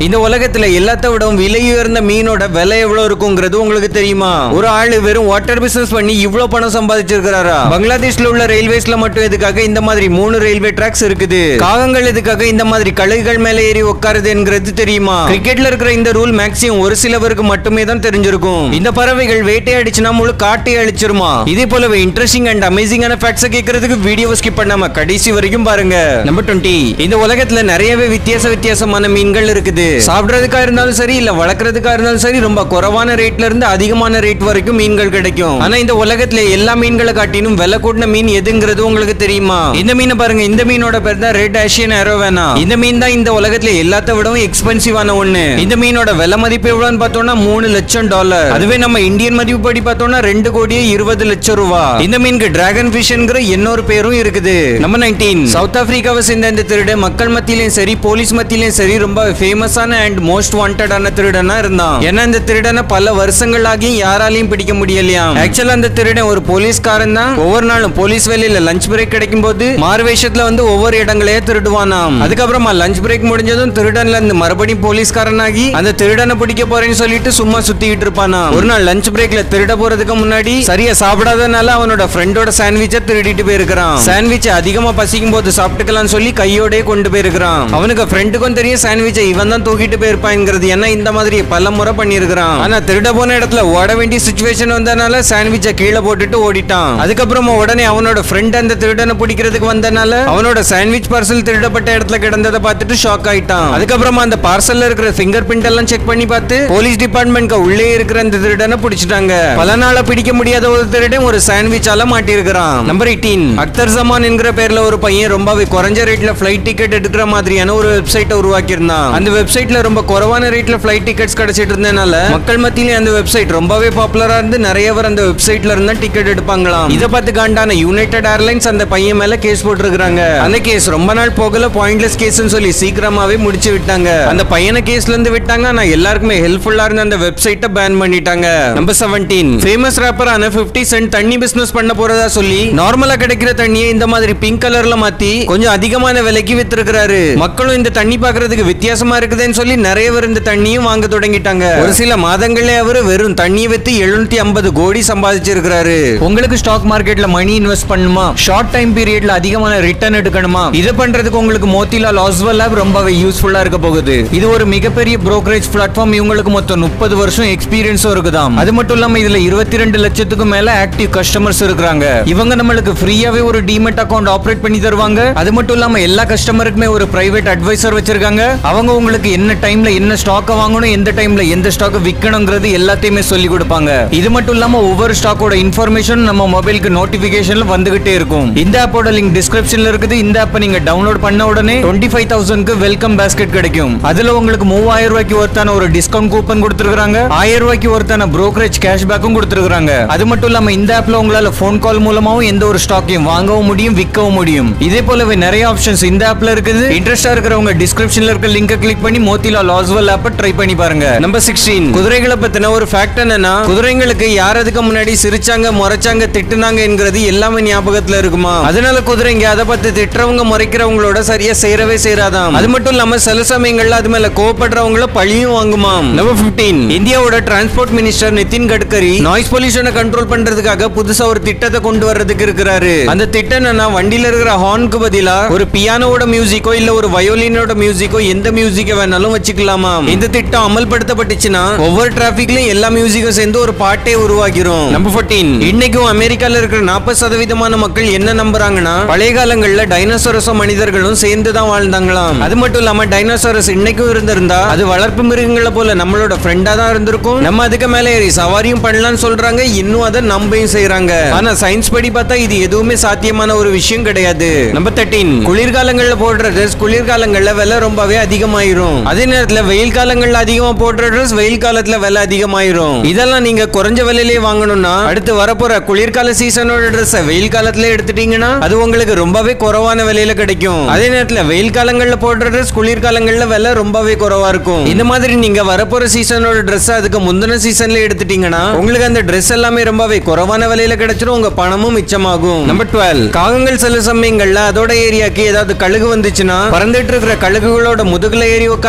இந்த உலகத்துல எல்லாத்த விடவும் விலை உயர்ந்த மீனோட விலை எவ்வளவு இருக்குங்கிறது உங்களுக்கு தெரியுமா ஒரு ஆளு வெறும் வாட்டர் பிசினஸ் பண்ணி இவ்வளவு பணம் சம்பாதிச்சிருக்காரா பங்களாதேஷ்ல உள்ள ரயில்வேஸ்ல மட்டும் இதுக்காக இந்த மாதிரி மூணு ரயில்வே ட்ராக்ஸ் இருக்குது காகங்கள் இதுக்காக இந்த மாதிரி கழுகுகள் மேல ஏறி உட்காருது என்கிறது தெரியுமா கிரிக்கெட்ல இருக்கிற இந்த ரூல் மேக்ஸிமம் ஒரு சிலவருக்கு மட்டுமே தான் தெரிஞ்சிருக்கும் இந்த பறவைகள் வேட்டையாடிச்சுனா முழு காட்டை அழிச்சிருமா இதே போலவே இன்ட்ரெஸ்டிங் அண்ட் அமேசிங்கான ஃபேக்ட்ஸ் கேட்கறதுக்கு வீடியோவை ஸ்கிப் பண்ணாம கடைசி வரைக்கும் பாருங்க நம்பர் டுவெண்ட்டி இந்த உலகத்துல நிறையவே வித்தியாச வித்தியாசமான மீன்கள் இருக்குது சாப்பிடுறதுக்கா இருந்தாலும் சரி இல்ல வளர்க்கறதுக்கா இருந்தாலும் சரி ரொம்ப குறைவான ரேட்ல இருந்து அதிகமான ரேட் வரைக்கும் மீன்கள் கிடைக்கும் ஆனா இந்த உலகத்துல எல்லா மீன்களை காட்டிலும் விலை கூடின மீன் எதுங்கிறது உங்களுக்கு தெரியுமா இந்த மீனை பாருங்க இந்த மீனோட பேர் தான் ரெட் ஆஷியன் ஏரோவேனா இந்த மீன் தான் இந்த உலகத்துல எல்லாத்த விடவும் எக்ஸ்பென்சிவான ஒண்ணு இந்த மீனோட விலை மதிப்பு எவ்வளவுன்னு பார்த்தோம்னா மூணு லட்சம் டாலர் அதுவே நம்ம இந்தியன் மதிப்பு படி பார்த்தோம்னா ரெண்டு கோடியே இருபது லட்சம் ரூபாய் இந்த மீனுக்கு டிராகன் ஃபிஷ்ங்கிற இன்னொரு பேரும் இருக்குது நம்ம நைன்டீன் சவுத் ஆப்பிரிக்காவை சேர்ந்த இந்த திருடன் மக்கள் மத்தியிலும் சரி போலீஸ் மத்தியிலும் சரி ரொம்ப ஃபேமஸான அண்ட் மோஸ்ட் வாண்டடான திருடனா இருந்தான் ஏன்னா இந்த திருடனை பல வருஷங்கள் ஆகியும் யாராலையும் பிடிக்க முடியலையா ஆக்சுவலா அந்த திருடன் ஒரு போலீஸ்காரன் தான் ஒவ்வொரு நாளும் போலீஸ் வேலையில லஞ்ச் பிரேக் கிடைக்கும் போது மாறுவேஷத்துல வந்து ஒவ்வொரு இடங்களையே திருடுவானாம் அதுக்கப்புறமா லஞ்ச் பிரேக் முடிஞ்சதும் திருடன்ல இருந்து மறுபடியும் போலீஸ்காரனாகி அந்த திருடனை பிடிக்க போறேன்னு சொல்லிட்டு சும்மா சுத்திக்கிட்டு இருப்பானா ஒரு நாள் லஞ்ச் பிரேக்ல திருட போறதுக்கு முன்னாடி சரியா சாப்பிடாதனால அவனோட ஃப்ரெண்டோட சாண்ட்விச்சை திருடிட்டு போயிருக்கிறான் சாண்ட்விச் அதிகமா பசிக்கும் போது சாப்பிட்டுக்கலாம்னு சொல்லி கையோடே கொண்டு போயிருக்கிறான் அவனுக்கு ஃப்ரெண்டுக்கும் தெரியும் சாண்ட்விச்சை இவன் தான் தூக்கிட்டு போயிருப்பாங்கிறது ஏன்னா இந்த மாதிரி பல முறை பண்ணியிருக்கிறான் ஆனா திருட போன இடத்துல ஓட வேண்டிய சுச்சுவேஷன் வந்தனால சாண்ட்விச்சை கீழே போட்டுட்டு ஓடிட்டான் அதுக்கப்புறமா உடனே அவனோட ஃப்ரெண்ட் அந்த திருடனை பிடிக்கிறதுக்கு வந்தனால அவனோட சாண்ட்விச் பார்சல் திருடப்பட்ட இடத்துல கிடந்ததை பார்த்துட்டு ஷாக் ஆயிட்டான் அதுக்கப்புறமா அந்த பார்சல்ல இருக்கிற ஃபிங்கர் பிரிண்ட் எல்லாம் செக் பண்ணி பார்த்து போலீஸ் டிபார்ட்மெண்ட்க்கு உள்ளே இருக்கிற அந்த திருடனை பிடிச்சிட்டாங்க பல நாளா பிடிக்க முடியாத ஒரு திருடன் ஒரு சாண்ட்விச்சால மாட்டியிருக்கிறான் நம்பர் எயிட்டீன் அக்தர் ஜமான் என்கிற பேர்ல ஒரு பையன் ரொம்பவே குறைஞ்ச ரேட்ல ஃபிளைட் டிக்கெட் எடுக்கிற மாதிரியான ஒரு வெப்சைட்டை உருவாக்கி இருந்தான் அந்த வெப்சைட்ல ரொம்ப குறைவான ரேட்ல ஃபிளைட் டிக்கெட்ஸ் கிடைச்சிட்டு இருந்தனால மக்கள் மத்தியில அந்த வெப்சைட் ரொம்பவே பாப்புலரா இருந்து நிறைய பேர் அந்த வெப்சைட்ல இருந்தா டிக்கெட் எடுப்பாங்களாம் இத பார்த்து காண்டான யுனைடெட் ஏர்லைன்ஸ் அந்த பையன் மேல கேஸ் போட்டிருக்காங்க அந்த கேஸ் ரொம்ப நாள் போகல பாயிண்ட்லெஸ் கேஸ்னு சொல்லி சீக்கிரமாவே முடிச்சு விட்டாங்க அந்த பையனை கேஸ்ல இருந்து விட்டாங்க ஆனா எல்லாருக்குமே ஹெல்ப்ஃபுல்லா இருந்த அந்த வெப்சைட்டை பேன் பண்ணிட்டாங்க நம்பர் செவன்டீன் ஃபேமஸ் ராப்பரான 50 சென்ட் தண்ணி பிசினஸ் பண்ண போறதா சொல்லி நார்மலா கிடைக்கிற தண்ணியை இந்த மாதிரி பிங்க் கலர்ல மாத்தி கொஞ்சம் அதிகமான விலைக்கு வித்திருக்கிறாரு மக்களும் இந்த தண்ணி பார்க்கிறதுக்கு வித்தியாசமா இருக்குதுன்னு சொல்லி நிறைய பேர் இந்த தண்ணியும் வாங்க தொடங்கிட்டாங்க ஒரு சில மாதங்களே அவர் வெறும் தண்ணியை வித்து எழுநூத்தி ஐம்பது கோடி சம்பாதிச்சிருக்கிறாரு உங்களுக்கு ஸ்டாக் மார்க்கெட்ல மணி இன்வெஸ்ட் பண்ணுமா ஷார்ட் டைம் பீரியட்ல அதிகமான ரிட்டர்ன் எடுக்கணுமா இதை பண்றதுக்கு உங்களுக்கு மோத்திலால் ஆஸ்வல் லேப் ரொம்பவே யூஸ்ஃபுல்லா இருக்க போகுது இது ஒரு மிகப்பெரிய brokerage பிளாட்ஃபார்ம் இவங்களுக்கு மொத்தம் முப்பது வருஷம் எக்ஸ்பீரியன்ஸும் இருக்குதாம் அது மட்டும் இல்லாம இதுல இருபத்தி ரெண்டு லட்சத்துக்கும் மேல ஆக்டிவ் கஸ்டமர்ஸ் இருக்கிறாங்க இவங்க நம்மளுக்கு ஃப்ரீயாவே ஒரு டிமெட் அக்கவுண்ட் ஆபரேட் பண்ணி தருவாங்க அது மட்டும் இல்லாம எல்லா கஸ்டமருக்குமே ஒரு பிரைவேட் அட்வைசர் வச்சிருக்காங்க அவங்க உங்களுக்கு என்ன டைம்ல என்ன ஸ்டாக்கை வாங்கணும் எந்த டைம்ல எந்த ஸ்டாக்கை விற்கணுங்கிறது எல்லாத்தையுமே சொல்லி கொடுப்பாங்க இது மட்டும் இல்லாம ஒவ்வொரு ஸ்டாக்கோட இன்ஃபர்மேஷன் நம்ம மொபைலுக்கு நோட்டிபிகேஷன்ல வந்துகிட்டே இருக்கும் இந்த ஆப்போட லிங்க் டிஸ்கிரிப்ஷன்ல இருக்குது இந்த ஆப்பை நீங்க டவுன்லோட் பண்ண உடனே டுவெண்ட்டி ஃபைவ் தௌசண்ட்க்கு வெல்கம் பேஸ்கெட் கிடைக்கும் அதுல உங்களுக்கு மூவாயிரம் ரூபாய்க்கு ஒருத்தான ஒரு டிஸ்கவுண்ட் கூப்பன் கொடுத்துருக்காங்க ஆயிரம் ரூபாய்க்கு ஒருத்தான brokerage கேஷ்பேக்கும் கொடுத்துருக்காங்க அது மட்டும் இல்லாம இந்த ஆப்ல உங்களால ஃபோன் கால் மூலமாவும் எந்த ஒரு ஸ்டாக்கையும் வாங்கவும் முடியும் விற்கவும் முடியும் இதே போலவே நிறைய ஆப்ஷன்ஸ் இந்த ஆப்ல இருக்குது இன்ட்ரெஸ்டா இருக்கிறவங்க டிஸ்கிரிப்ஷன்ல இருக்க லிங்கை கிளிக் பண்ணி மோத்திலால் லாஸ்வெல் ஆப்பை ட்ரை பண்ணி பாருங்க நம்பர் சிக்ஸ்டீன் குதிரைகளை பத்தின ஒரு ஃபேக்ட் என்னன்னா குதிரைங்களுக்கு யார் அதுக்கு முன்னாடி சிரிச்சாங்க முறைச்சாங்க திட்டுனாங்க என்கிறது எல்லாமே ஞாபகத்துல இருக்குமா அதனால குதிரைங்க அதை பத்தி திட்டுறவங்க முறைக்கிறவங்களோட சரியா சேரவே சேராதாம் அது மட்டும் இல்லாம சில சமயங்கள்ல அது மேல கோவப்படுறவங்கள பழியும் வாங்குமாம் நம்பர் 15 இந்தியாவோட transport minister Nitin Gadkari noise பொல்யூஷனை கண்ட்ரோல் பண்றதுக்காக புதுசா ஒரு திட்டத்தை கொண்டு வர்றதுக்கு இருக்கிறாரு அந்த திட்டம் என்னன்னா வண்டியில இருக்கிற ஹார்னுக்கு பதிலா ஒரு பியானோட மியூசிக்கோ இல்ல ஒரு வயோலினோட மியூசிக்கோ எந்த மியூசிக்கை வேணாலும் வச்சுக்கலாமா இந்த திட்டம் அமல்படுத்தப்பட்டுச்சுன்னா ஒவ்வொரு டிராபிக்லயும் எல்லா மியூசிக்கும் சேர்ந்து ஒரு பாட்டே உருவாக்கிரும் நம்பர் 14 இன்னைக்கும் அமெரிக்கால இருக்கிற நாற்பது சதவீதமான மக்கள் என்ன நம்புறாங்கன்னா பழைய காலங்கள்ல டைனோசரஸும் மனிதர்களும் சேர்ந்து தான் வாழ்ந்தாங்களாம் அது மட்டும் இல்லாம டைனோசரஸ் இன்னைக்கும் இருந்திருந்தா அது வளர்ப்பு மிருகங்களை போல நம்மளோட ஃப்ரெண்டா தான் இருந்திருக்கும் நம்ம அதுக்கு மேல ஏறி சவாரியும் பண்ணலாம்னு சொல்றாங்க இன்னும் அதை நம்பையும் செய்றாங்க ஆனா சயின்ஸ் படி பார்த்தா இது எதுவுமே சாத்தியமான ஒரு விஷயம் கிடையாது நம்பர் தேர்ட்டீன் குளிர்காலங்கள்ல போடுற ட்ரெஸ் குளிர்காலங்கள்ல விலை ரொம்பவே அதிகமாயிரும் அதே நேரத்துல வெயில் காலங்கள்ல அதிகமா போடுற ட்ரெஸ் வெயில் காலத்துல விலை அதிகமாயிரும் இதெல்லாம் நீங்க குறைஞ்ச விலையிலே வாங்கணும்னா அடுத்து வரப்போற குளிர்கால சீசனோட ட்ரெஸ் வெயில் காலத்துல எடுத்துட்டீங்கன்னா அது உங்களுக்கு ரொம்பவே குறைவான விலையில கிடைக்கும் அதே நேரத்துல வெயில் காலங்கள்ல போடுற ட்ரெஸ் குளிர்காலங்கள்ல விலை ரொம்பவே குறைவா இருக்கும் இந்த மாதிரி நீங்க வரப்போற சீசனோட ட்ரெஸ் அதுக்கு முந்தின சீசன்ல எடுத்துட்டீங்கன்னா உங்களுக்கு அந்த ட்ரெஸ் எல்லாமே ரொம்பவே குறைவான விலையில கிடைச்சிரும் உங்க பணமும் மிச்சமாகும் நம்பர் டுவெல் காகங்கள் சில சமயங்கள்ல அதோட ஏரியாக்கு ஏதாவது கழுகு வந்துச்சுன்னா பறந்துட்டு இருக்கிற கழுகுகளோட முதுகுல ஏறி உட்காந்து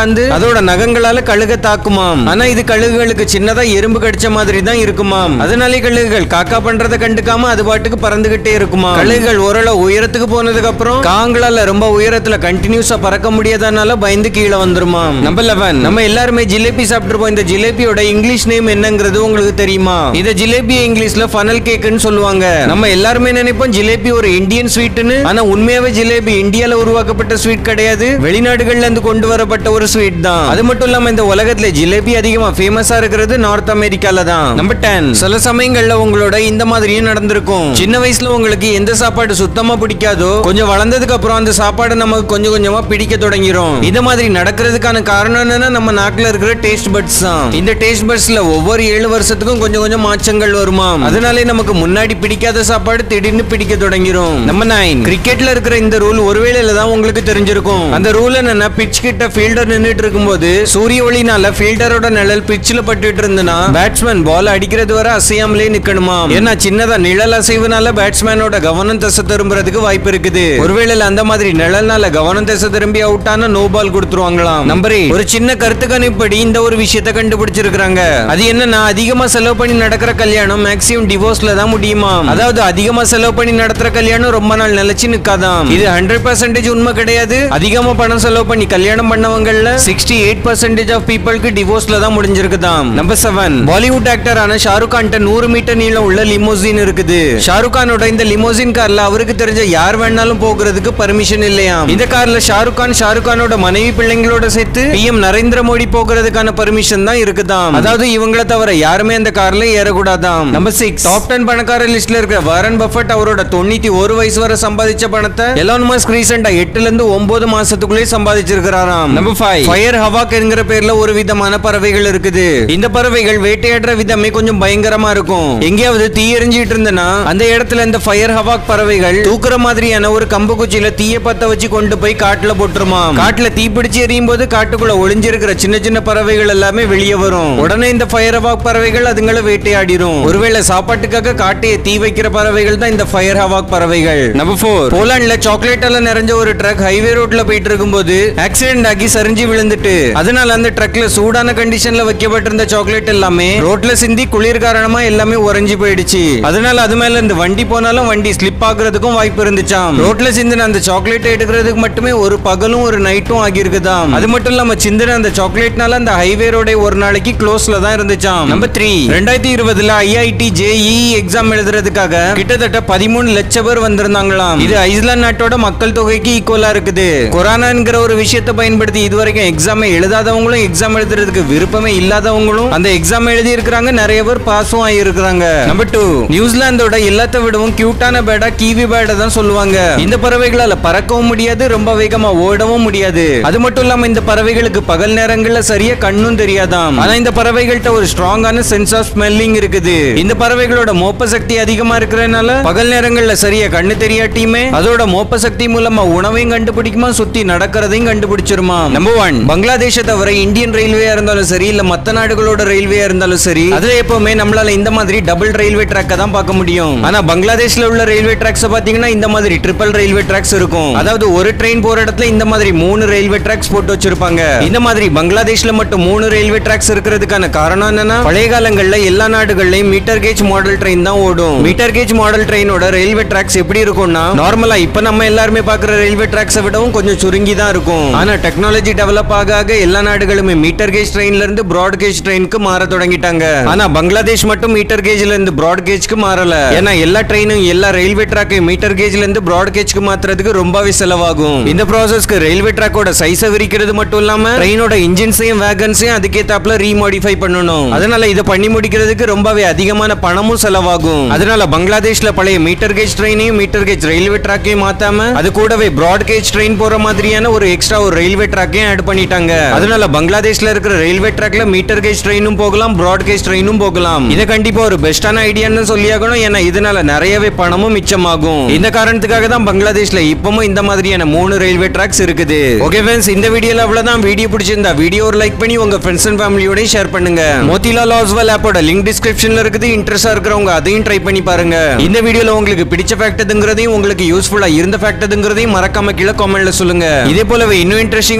உட்கார்ந்து அதோட நகங்களால கழுக தாக்குமாம் ஆனா இது கழுகுகளுக்கு சின்னதா எறும்பு கடிச்ச மாதிரி தான் இருக்குமாம் அதனாலே கழுகுகள் காக்கா பண்றதை கண்டுக்காம அது பாட்டுக்கு பறந்துகிட்டே இருக்குமா கழுகுகள் ஓரளவு உயரத்துக்கு போனதுக்கு அப்புறம் காங்களால ரொம்ப உயரத்துல கண்டினியூஸா பறக்க முடியாதனால பயந்து கீழே வந்துருமா நம்பர் லெவன் நம்ம எல்லாருமே ஜிலேபி சாப்பிட்டுருப்போம் இந்த ஜிலேபியோட இங்கிலீஷ் நேம் என்னங்கிறது உங்களுக்கு தெரியுமா இந்த ஜிலேபி இங்கிலீஷ்ல ஃபனல் கேக்குன்னு சொல்லுவாங்க நம்ம எல்லாருமே நினைப்போம் ஜிலேபி ஒரு இந்தியன் ஸ்வீட்னு ஆனா உண்மையாவே ஜிலேபி இந்தியால உருவாக்கப்பட்ட ஸ்வீட் கிடையாது வெளிநாடுகள்ல இருந்து கொண்டு வரப்பட்ட ஒரு ஸ்வீட் தான் அது மட்டும் இல்லாம இந்த உலகத்துல ஜிலேபி அதிகமா ஃபேமஸா இருக்கிறது நார்த் அமெரிக்கால தான் நம்பர் டென் சில சமயங்கள்ல உங்களோட இந்த மாதிரியும் நடந்திருக்கும் சின்ன வயசுல உங்களுக்கு எந்த சாப்பாடு சுத்தமா பிடிக்காதோ கொஞ்சம் வளர்ந்ததுக்கு அப்புறம் அந்த சாப்பாடு நமக்கு கொஞ்சம் கொஞ்சமா பிடிக்க தொடங்கிரும் இந்த மாதிரி நடக்கிறதுக்கான காரணம் என்னன்னா நம்ம நாக்குல இருக்கிற டேஸ்ட் பட்ஸ் தான் இந்த டேஸ்ட் பட்ஸ்ல ஒவ்வொரு ஏழு வருஷத்துக்கும் கொஞ்சம் கொஞ்சம் மாற்றங்கள் வருமா அதனாலே நமக்கு முன்னாடி பிடிக்காத சாப்பாடு திடீர்னு பிடிக்க தொடங்கிரும் நம்ம நைன் கிரிக்கெட்ல இருக்கிற இந்த ரூல் ஒருவேளையில தான் உங்களுக்கு தெரிஞ்சிருக்கும் அந்த ரூல் என்னன்னா பிட்ச் கிட்ட ஃபீல்டர் நின்னுட்டு இருக்கும்போது சூரிய ஒளினால ஃபீல்டரோட நிழல் பிட்ச்ல பட்டுட்டு இருந்தனா பேட்ஸ்மேன் பால் அடிக்கிறது வரை அசையாமலே நிக்கணுமா ஏன்னா சின்னதா நிழல் அசைவுனால பேட்ஸ்மேனோட கவனம் திசை திரும்புறதுக்கு வாய்ப்பு இருக்குது ஒருவேளை அந்த மாதிரி நிழல்னால கவனம் திசை திரும்பி அவுட் ஆனா நோ பால் கொடுத்துருவாங்களாம் நம்பர் eight. ஒரு சின்ன கருத்து கணிப்படி இந்த ஒரு விஷயத்தை கண்டுபிடிச்சிருக்காங்க அது என்னன்னா அதிகமா செலவு பண்ணி நடக்கிற கல்யாணம் மேக்ஸிமம் டிவோர்ஸ்ல தான் முடியுமா அதாவது அதிகமா செலவு பண்ணி நடத்துற கல்யாணம் ரொம்ப நாள் நிலைச்சு நிக்காதாம் இது ஹண்ட்ரட் பர்சன்டேஜ் உண்மை கிடையாது அதிகமா பணம் செலவு பண்ணி கல்யாணம் பண்ணவங்கல்ல சிக்ஸ்டி எயிட் பர்சன்டேஜ் ஆஃப் பீப்புளுக்கு டிவோர்ஸ்ல தான் முடிஞ்சிருக்குதாம் நம்பர் செவன் பாலிவுட் ஆக்டரான ஷாருக் கான்ட்ட நூறு மீட்டர் நீளம் உள்ள லிமோசின் இருக்குது ஷாருக் கானோட இந்த லிமோசின் கார்ல அவருக்கு தெரிஞ்ச யார் வேணாலும் போகிறதுக்கு பர்மிஷன் இல்லையாம் இந்த கார்ல ஷாருக் கான் ஷாருக் கானோட மனைவி பிள்ளைங்களோட சேர்த்து பிஎம் நரேந்திர மோடி போகிறதுக்கான பர்மிஷன் தான் இருக்குதாம் அதாவது இவங்கள தவிர யாருமே அந்த கார்ல ஏறக்கூடாதாம் நம்பர் சிக்ஸ் டாப் டென் பணக்கார லிஸ்ட்ல இருக்கிற வாரன் பஃபட் அவரோட தொண்ணூத்தி ஒரு வயசு வரை சம்பாதிச்ச பணத்தை எலான் மஸ்க் ரீசெண்டா எட்டுல இருந்து ஒன்பது மாசத்துக்குள்ளே சம்பாதிச்சிருக்கிறாராம் நம்பர் ஃபைவ் ஃபயர் ஹவாக் என்கிற பேர்ல ஒரு விதமான பறவைகள் இருக்குது இந்த பறவைகள் வேட்டையாடுற விதமே கொஞ்சம் பயங்கரமா இருக்கும் எங்கேயாவது தீ எரிஞ்சிட்டு இருந்தனா அந்த இடத்துல இந்த ஃபயர் ஹவாக் பறவைகள் தூக்குற மாதிரியான ஒரு கம்பு குச்சியில தீய பத்த வச்சு கொண்டு போய் காட்டுல போட்டுருமா காட்டுல தீ பிடிச்சு எரியும் போது காட்டுக்குள்ள ஒளிஞ்சிருக்கிற சின்ன சின்ன பறவைகள் எல்லாமே வெளியே வரும் உடனே இந்த ஃபயர் ஹவாக் பறவைகள் அதுங்களை வேட்டையாடிரும் ஒருவேளை சாப்பாட்டுக்காக காட்டையை தீ வைக்கிற பறவைகள் தான் இந்த ஃபயர் ஹவாக் பறவைகள் நம்பர் போர் போலாண்ட்ல சாக்லேட் எல்லாம் நிறைஞ்ச ஒரு ட்ரக் ஹைவே ரோட்ல போயிட்டு இருக்கும்போது ஆக்சிடென்ட் ஆகி சரிஞ்சு விழுந்துட்டு அதனால அந்த ட்ரக்ல சூடான கண்டிஷன்ல வைக்கப்பட்டிருந்த சாக்லேட் எல்லாமே ரோட்ல சிந்தி குளிர் காரணமா எல்லாமே உறைஞ்சு போயிடுச்சு அதனால அது மேல இந்த வண்டி போனாலும் வண்டி ஸ்லிப் ஆகுறதுக்கும் வாய்ப்பு இருந்துச்சாம் ரோட்ல சிந்தின அந்த சாக்லேட் எடுக்கிறதுக்கு மட்டுமே ஒரு பகலும் ஒரு நைட்டும் ஆகியிருக்குதாம் அது மட்டும் இல்லாம சிந்தின அந்த சாக்லேட்னால அந்த ஹைவே ரோடே ஒரு நாளைக்கு க்ளோஸ்ல தான் இருந்துச்சாம் நம்பர் த்ரீ ரெண்டாயிரத்தி இருபதுல ஐஐடி ஜேஇ எக்ஸாம் எழுதுறதுக்காக கிட்டத்தட்ட பதிமூணு லட்சம் பேர் வந்திருந்தாங்களாம் இது ஐஸ்லாந்து நாட்டோட மக்கள் தொகைக்கு ஈக்குவலா இருக்குது கொரோனாங்கிற ஒரு விஷயத்தை பயன்படுத்தி இதுவரைக்கும் எக்ஸாம் எழுதாதவங்களும் எக்ஸாம் எழுதுறதுக்கு விருப்பமே இல்லாதவங்களும் அந்த எக்ஸாம் எழுதி இருக்கிறாங்க நிறைய பேர் பாஸும் ஆகியிருக்கிறாங்க நம்பர் டூ நியூசிலாந்தோட எல்லாத்த விடவும் கியூட்டான பேடா கிவி பேடை தான் சொல்லுவாங்க இந்த பறவைகளால பறக்கவும் முடியாது ரொம்ப வேகமா ஓடவும் முடியாது அது மட்டும் இல்லாம இந்த பறவைகளுக்கு பகல் நேரங்கள்ல சரியா கண்ணும் தெரியாதாம் ஆனா இந்த பறவைகள்ட்ட ஒரு ஸ்ட்ராங்கான சென்ஸ் ஆஃப் ஸ்மெல்லிங் இருக்குது இந்த பறவைகளோட மோப்ப சக்தி அதிகமா இருக்கிறதுனால பகல் நேரங்கள்ல சரியா கண்ணு தெரியாட்டியுமே அதோட மோப்ப சக்தி மூலமா உணவையும் கண்டுபிடிக்குமா சுத்தி நடக்கிறதையும் கண்டுபிடிச்சிருமா நம்பர் ஒன் பங்களாதேஷை தவிர இந்தியன் ரயில்வேயா இருந்தாலும் சரி இல்ல மத்த நாடுகளோட ரயில்வேயா இருந்தாலும் சரி அதுல எப்பவுமே நம்மளால இந்த மாதிரி டபுள் ரயில்வே ட்ராக்கை தான் பார்க்க முடியும் ஆனா பங்களாதேஷ்ல உள்ள ரயில்வே ட்ராக்ஸ் பாத்தீங்கன்னா இந்த மாதிரி ட்ரிபிள் ரயில்வே ட்ராக்ஸ் இருக்கும் அதாவது ஒரு ட்ரெயின் போற இடத்துல இந்த மாதிரி மூணு ரயில்வே ட்ராக்ஸ் போட்டு வச்சிருப்பாங்க இந்த மாதிரி பங்களாதேஷ்ல மட்டும் மூணு ரயில்வே ட்ராக்ஸ் இருக்கிறதுக்கான காரணம் என்னன்னா பழைய காலங்கள்ல எல்லா நாடுகள்லயும் மீட்டர் கேஜ் மாடல் ட்ரெயின் தான் ஓடும் மீட்டர் கேஜ் மாடல் ட்ரெயினோட ரயில்வே ட்ராக்ஸ் எப்படி இருக்கும்னா நார்மலா இப்ப நம்ம எல்லாருமே பாக்குற ரயில்வே ட்ராக்ஸை விடவும் கொஞ்சம் சுருங்கி தான் இருக்கும் ஆனா டெக்னாலஜி டெவலப் ஆக ஆக எல்லா நாடுகளுமே மீட்டர் கேஜ் ட்ரெயின்ல இருந்து பிராட் கேஜ் ட்ரெயினுக்கு மாற தொடங்கிட்டாங்க ஆனா பங்களாதேஷ் மட்டும் மீட்டர் கேஜ்ல இருந்து பிராட் கேஜ்க்கு மாறல ஏன்னா எல்லா ட்ரெயினும் எல்லா ரயில்வே ட்ராக்கையும் மீட்டர் கேஜ்ல இருந்து பிராட் கேஜ்க்கு மாத்துறதுக்கு ரொம்பவே செலவாகும் இந்த ப்ராசஸ்க்கு ரயில்வே ட்ராக்கோட சைஸை விரிக்கிறது மட்டும் இல்லாம ட்ரெயினோட இன்ஜின்ஸையும் வேகன்ஸையும் அதுக்கேத்தாப்புல ரீமாடிஃபை பண்ணணும் அதனால இதை பண்ணி முடிக்கிறதுக்கு ரொம்பவே அதிகமான பணமும் செலவாகும் அதனால பங்களாதேஷ்ல பழைய மீட்டர் கேஜ் ட்ரெயினையும் மீட்டர் கேஜ் ரயில்வே ட்ராக்கையும் மாத்தாம அது கூடவே பிராட் கேஜ் ட்ரெயின் போற மாதிரியான ஒரு எக்ஸ்ட்ரா ஒரு ரயில்வே ட்ராக்கையும் ஆட் பண்ணிட்டாங்க அதனால பங்களாதேஷ்ல இருக்கிற ரயில்வே ட்ராக்ல மீட்டர் கேஜ் ட்ரெயினும் போகலாம் பிராட் கேஜ் ட்ரெயினும் போகலாம் இது கண்டிப்பா ஒரு பெஸ்டான ஐடியான்னு சொல்லியாகணும் ஏன்னா இதனால நிறையவே பணமும் மிச்சமாகும் இந்த காரணத்துக்காக தான் பங்களாதேஷ்ல இப்பவும் இந்த மாதிரியான மூணு ரயில்வே ட்ராக்ஸ் இருக்குது ஓகே ஃப்ரெண்ட்ஸ் இந்த வீடியோல அவ்வளவுதான் வீடியோ பிடிச்சிருந்தா வீடியோ ஒரு லைக் பண்ணி உங்க ஃப்ரெண்ட்ஸ் அண்ட் ஃபேமிலியோட ஷேர் பண்ணுங்க மோத்திலால் ஆஸ்வல் ஆப்போட லிங்க் டிஸ்கிரிப்ஷன்ல இருக்குது இன்ட்ரெஸ்டா இருக்கிறவங்க அதையும் ட்ரை பண்ணி பாருங்க இந்த வீடியோல உங்களுக்கு பிடிச்ச ஃபேக்ட் எதுங்கிறதையும் உங்களுக்கு யூஸ்ஃபுல்லா இருந்த ஃபேக்ட் எதுங்கிறதையும் மறக்காம கீழே காமெண்ட்ல சொல்லுங்க இதே போலவே இன்னும் இன்ட்ரெஸ்டிங்கான வீடியோஸ்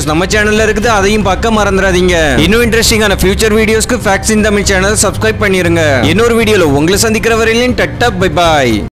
வீடியோஸ் நம்ம சேனல்ல இருக்குது அதையும் பார்க்க மறந்துடாதீங்க இன்னும் இன்ட்ரெஸ்டிங்கான ஃபியூச்சர் வீடியோஸ்க்கு facts in Tamil channel subscribe பண்ணிருங்க இன்னொரு வீடியோல உங்களை சந்திக்கிற வரையிலும் டட்டா பை பாய்